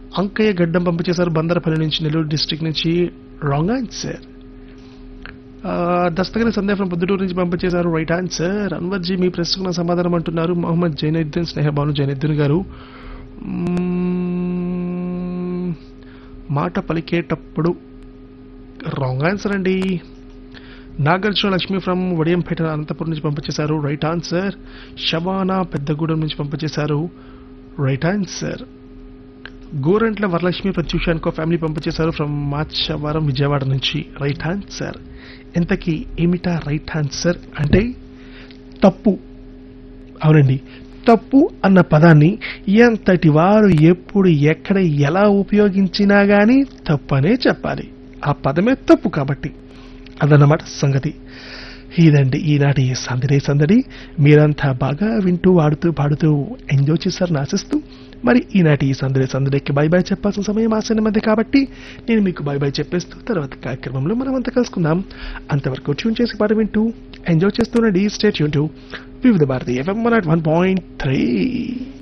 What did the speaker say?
అంకయ్య గడ్డం పంపించేశారు బందరపల్లి నుంచి నెల్లూరు డిస్ట్రిక్ట్ నుంచి రాంగ్ ఆన్సర్ దస్తగిరి సందేహం పొద్దుటూరు నుంచి పంపించేశారు రైట్ ఆన్సర్ అన్వర్జీ మీ ప్రశ్నకు సమాధానం అంటున్నారు మొహమ్మద్ జైనుద్దీన్ స్నేహబాను జైనుద్దీన్ గారు మ్మ్, మాట పలికేటప్పుడు రాంగ్ ఆన్సర్ అండి నాగార్జున లక్ష్మి ఫ్రమ్ వడియంపేట అనంతపురం నుంచి పంపించేశారు రైట్ ఆన్సర్ శబానా పెద్దగూడెం నుంచి పంపించేశారు రైట్ ఆన్సర్ గోరంట్ల వరలక్ష్మి ప్రత్యూషానికో ఫ్యామిలీ పంపించేశారు ఫ్రమ్ మాచవరం విజయవాడ నుంచి రైట్ ఆన్సర్ ఇంతకీ ఏమిటా రైట్ ఆన్సర్ అంటే తప్పు అవునండి తప్పు అన్న పదాన్ని ఎంతటి వారు ఎప్పుడు ఎక్కడ ఎలా ఉపయోగించినా గానీ తప్పనే చెప్పాలి ఆ పదమే తప్పు కాబట్టి అదన్నమాట సంగతి ఇదండి ఈనాటి సందడి సందడి మీరంతా బాగా వింటూ ఆడుతూ పాడుతూ ఎంజాయ్ చేశారని ఆశిస్తూ మరి ఈనాటి ఈ సందడి సందడికి బై బై చెప్పాల్సిన సమయం ఆసన్న మధ్య కాబట్టి నేను మీకు బై బై చెప్పేస్తూ తర్వాత కార్యక్రమంలో మనం అంతా కలుసుకుందాం అంతవరకు ట్యూన్ చేసి పాట వింటూ ఎంజాయ్ చేస్తుండండి స్టేట్ యూన్ to Vividh Bharati FM one point three